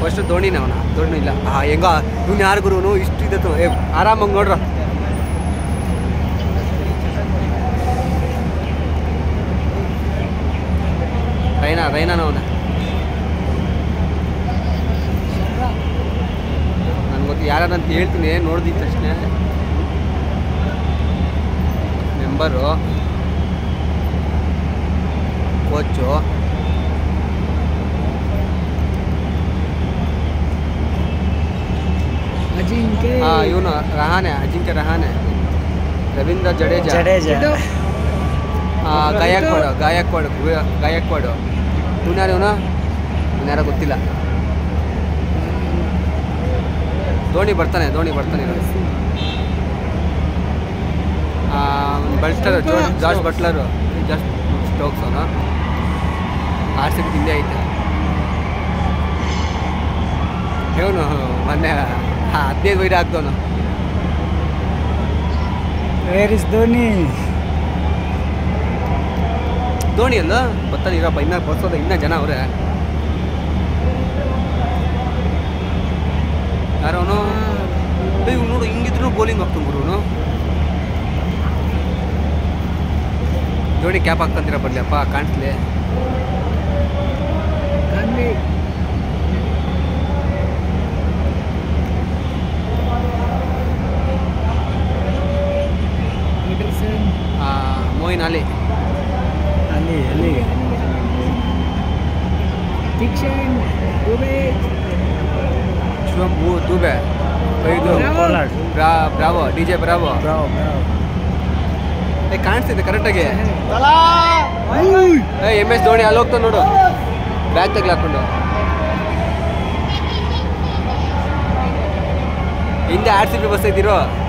first ಧೋನಿನ ಅವನ ಧೋನಿ ಇಲ್ಲ ಆ ಹೆಂಗ ಇವ್ನು ಯಾರು ಗುರುನು ಇಷ್ಟು ಇದತ್ತು ಏ ಆರಾಮಾಗಿ ನೋಡ್ರ ರೈನಾ ರೈನಾನ ಅವನ ನನ್ಗೆ ಗೊತ್ತು ಯಾರಂತ ಹೇಳ್ತೀನಿ ನೋಡ್ದಿದ್ದ ತಕ್ಷಣ ಮೆಂಬರು ಕೋಚು ಅಜಿಂಕ್ಯ ಹಾಂ ಇವನು ರಹಾನೆ ಅಜಿಂಕ್ಯ ರಹಾನೆ ರವೀಂದ್ರ ಜಡೇಜಾ ಜಡೇಜಾ ಆ, ಗಾಯಕ್ವಾಡು ಗಾಯಕ್ವಾಡು ಗು- ಗಾಯಕ್ವಾಡು ಇವನ್ಯಾರು ಇವನು ಇವನ್ಯಾರೋ ಗೊತ್ತಿಲ್ಲ ಧೋನಿ ಬರ್ತಾನೆ ಧೋನಿ ಬರ್ತಾನೆ Butler George Butler just Stokes ಅವನು ಆರ್ ಸಿ ಬಿ ಹಿಂದೆ ಐತೆ ಇವನು ಮೊನ್ನೆ ಹದಿನೈದು ವೈರ ಆಗ್ದವನು ವೇರ್ ಇಸ್ ಧೋನಿ ಧೋನಿ ಅಲ್ಲ ಬರ್ತಾನೆ ಇರಪ್ಪ ಇನ್ನೂ ಬರ್ಸೋದ ಇನ್ನೂ ಜನ ಅವರೇ ಯಾರವನು ಇವ್ ನೋಡು ಹಿಂಗಿದ್ರು ಬೌಲಿಂಗ್ ಹಾಕ್ತಾನೆ ಗುರುನು ಧೋನಿ ಕ್ಯಾಪ್ ಹಾಕ್ತಂತೀರ ಬರ್ಲಿಯಪ್ಪ ಕಾಣಿಸ್ಲಿ ಆ, ಮೋಯಿನ್ ಅಲಿ ಅಲ್ಲಿ ಅಲ್ಲಿ ದೀಕ್ಷನ್ ದುಬೆ ಶಿವಮ್ ಬೂ- ದೂಬೆ ಇದು ಪೋಲಾರ್ಡ್ ಬ್ರಾ ಬ್ರಾವೋ ಡಿ ಜೆ ಬ್ರಾವೋ ಬ್ರಾವ್ ಬ್ರಾವ್ ಏ ಕಾಣಿಸ್ತಿದೆ ಕರೆಕ್ಟಾಗಿ ಏ ಎಮ್ ಎಸ್ ಧೋನಿ ಅಲ್ಲಿ ಹೋಗ್ತಾನೆ ನೋಡು ಬ್ಯಾಗ್ ತಗ್ಲಾಕೊಂಡು ಹಿಂದೆ ಆರ್ ಸಿ ಬಿ ಬಸ್ ಐತಿರೋ